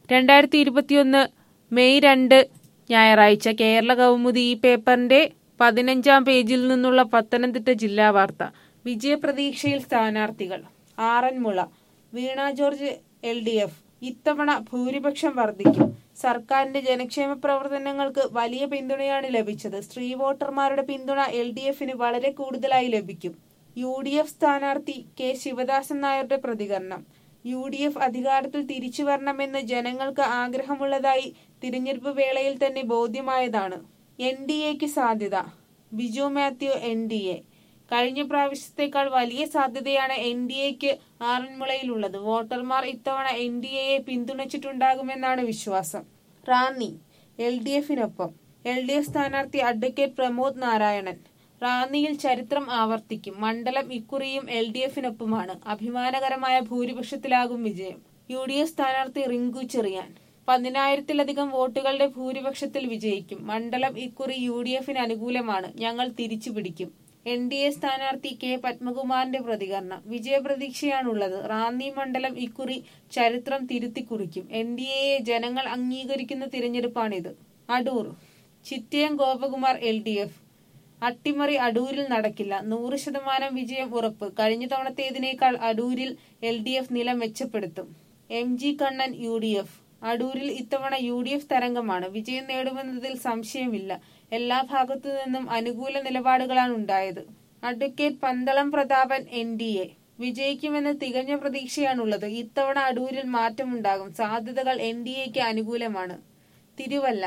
രണ്ടായിരത്തി ഇരുപത്തിയൊന്ന് മെയ് രണ്ട് ഞായറാഴ്ച കേരള കൗമുദി ഈ പേപ്പറിന്റെ പതിനഞ്ചാം പേജിൽ നിന്നുള്ള പത്തനംതിട്ട ജില്ലാ വാർത്ത വിജയപ്രതീക്ഷയിൽ സ്ഥാനാർത്ഥികൾ Aranmula Veena George L D F ഇത്തവണ ഭൂരിപക്ഷം വർദ്ധിക്കും സർക്കാരിന്റെ ജനക്ഷേമ പ്രവർത്തനങ്ങൾക്ക് വലിയ പിന്തുണയാണ് ലഭിച്ചത് സ്ത്രീ വോട്ടർമാരുടെ പിന്തുണ എൽ ഡി എഫിന് വളരെ കൂടുതലായി ലഭിക്കും യു ഡി എഫ് സ്ഥാനാർത്ഥി കെ ശിവദാസൻ നായരുടെ പ്രതികരണം യു ഡി എഫ് അധികാരത്തിൽ തിരിച്ചു വരണമെന്ന് ജനങ്ങൾക്ക് ആഗ്രഹമുള്ളതായി തിരഞ്ഞെടുപ്പ് വേളയിൽ തന്നെ ബോധ്യമായതാണ് എൻ ഡി എക്ക് സാധ്യത Biju Mathew N D A കഴിഞ്ഞ പ്രാവശ്യത്തേക്കാൾ വലിയ സാധ്യതയാണ് എൻ ഡി എക്ക് ആറന്മുളയിലുള്ളത് വോട്ടർമാർ ഇത്തവണ എൻ ഡി എയെ പിന്തുണച്ചിട്ടുണ്ടാകുമെന്നാണ് വിശ്വാസം റാന്നി എൽ ഡി എഫിനൊപ്പം എൽ ഡി എഫ് സ്ഥാനാർത്ഥി അഡ്വക്കേറ്റ് പ്രമോദ് നാരായണൻ റാന്നിയിൽ ചരിത്രം ആവർത്തിക്കും മണ്ഡലം ഇക്കുറിയും എൽ ഡി എഫിനൊപ്പമാണ് അഭിമാനകരമായ ഭൂരിപക്ഷത്തിലാകും വിജയം യു ഡി എഫ് സ്ഥാനാർത്ഥി റിങ്കു ചെറിയാൻ പതിനായിരത്തിലധികം വോട്ടുകളുടെ ഭൂരിപക്ഷത്തിൽ വിജയിക്കും മണ്ഡലം ഇക്കുറി യു ഡി എഫിന് അനുകൂലമാണ് ഞങ്ങൾ തിരിച്ചു പിടിക്കും എൻ ഡി എ സ്ഥാനാർത്ഥി കെ പത്മകുമാറിന്റെ പ്രതികരണം വിജയപ്രതീക്ഷയാണുള്ളത് റാന്നി മണ്ഡലം ഇക്കുറി ചരിത്രം തിരുത്തിക്കുറിക്കും എൻ ഡി എയെ ജനങ്ങൾ അംഗീകരിക്കുന്ന തിരഞ്ഞെടുപ്പാണിത് Adoor Chittayam Gopakumar L D F അട്ടിമറി അടൂരിൽ നടക്കില്ല നൂറ് ശതമാനം വിജയം ഉറപ്പ് കഴിഞ്ഞ തവണത്തേതിനേക്കാൾ അടൂരിൽ എൽ ഡി എഫ് നില മെച്ചപ്പെടുത്തും M G Kannan U D F അടൂരിൽ ഇത്തവണ യു ഡി എഫ് തരംഗമാണ് വിജയം നേടുമെന്നതിൽ സംശയമില്ല എല്ലാ ഭാഗത്തു നിന്നും അനുകൂല നിലപാടുകളാണ് ഉണ്ടായത് advocate Pandalam Prathapan N D A വിജയിക്കുമെന്ന് തികഞ്ഞ പ്രതീക്ഷയാണുള്ളത് ഇത്തവണ അടൂരിൽ മാറ്റമുണ്ടാകും സാധ്യതകൾ എൻ ഡി എക്ക് അനുകൂലമാണ് തിരുവല്ല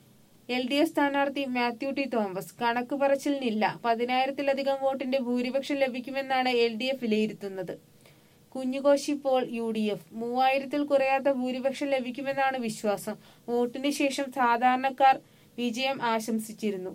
എൽ ഡി എഫ് സ്ഥാനാർത്ഥി മാത്യു ടി തോമസ് കണക്ക് പറച്ചിലിനില്ല പതിനായിരത്തിലധികം വോട്ടിന്റെ ഭൂരിപക്ഷം ലഭിക്കുമെന്നാണ് എൽ ഡി എഫ് വിലയിരുത്തുന്നത് Kunjukoshi Paul U D F മൂവായിരത്തിൽ കുറയാത്ത ഭൂരിപക്ഷം ലഭിക്കുമെന്നാണ് വിശ്വാസം വോട്ടിന് ശേഷം സാധാരണക്കാർ വിജയം ആശംസിച്ചിരുന്നു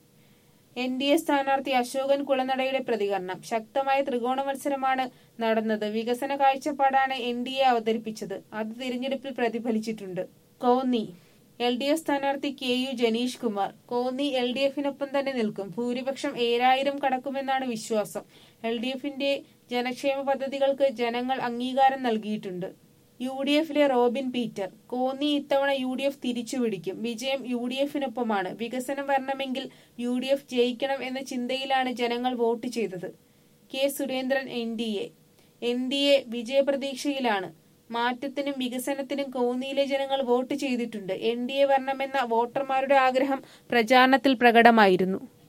എൻ ഡി എ സ്ഥാനാർത്ഥി അശോകൻ കുളനടയുടെ പ്രതികരണം ശക്തമായ ത്രികോണ മത്സരമാണ് നടന്നത് വികസന കാഴ്ചപ്പാടാണ് എൻ ഡി എ അവതരിപ്പിച്ചത് അത് തിരഞ്ഞെടുപ്പിൽ പ്രതിഫലിച്ചിട്ടുണ്ട് കോന്നി എൽ ഡി എഫ് സ്ഥാനാർത്ഥി K U Janeesh Kumar Konni L D എഫിനൊപ്പം തന്നെ നിൽക്കും ഭൂരിപക്ഷം ഏഴായിരം കടക്കുമെന്നാണ് വിശ്വാസം എൽ ഡി എഫിന്റെ ജനക്ഷേമ പദ്ധതികൾക്ക് ജനങ്ങൾ അംഗീകാരം നൽകിയിട്ടുണ്ട് യു ഡി എഫിലെ റോബിൻ പീറ്റർ കോന്നി ഇത്തവണ യു ഡി എഫ് തിരിച്ചുപിടിക്കും വിജയം യു ഡി എഫിനൊപ്പമാണ് വികസനം വരണമെങ്കിൽ യു ഡി എഫ് ജയിക്കണം എന്ന ചിന്തയിലാണ് ജനങ്ങൾ വോട്ട് ചെയ്തത് K Surendran N D A N D A വിജയപ്രതീക്ഷയിലാണ് മാറ്റത്തിനും വികസനത്തിനും കോന്നിയിലെ ജനങ്ങൾ വോട്ട് ചെയ്തിട്ടുണ്ട് എൻ ഡി എ വരണമെന്ന വോട്ടർമാരുടെ ആഗ്രഹം പ്രചാരണത്തിൽ പ്രകടമായിരുന്നു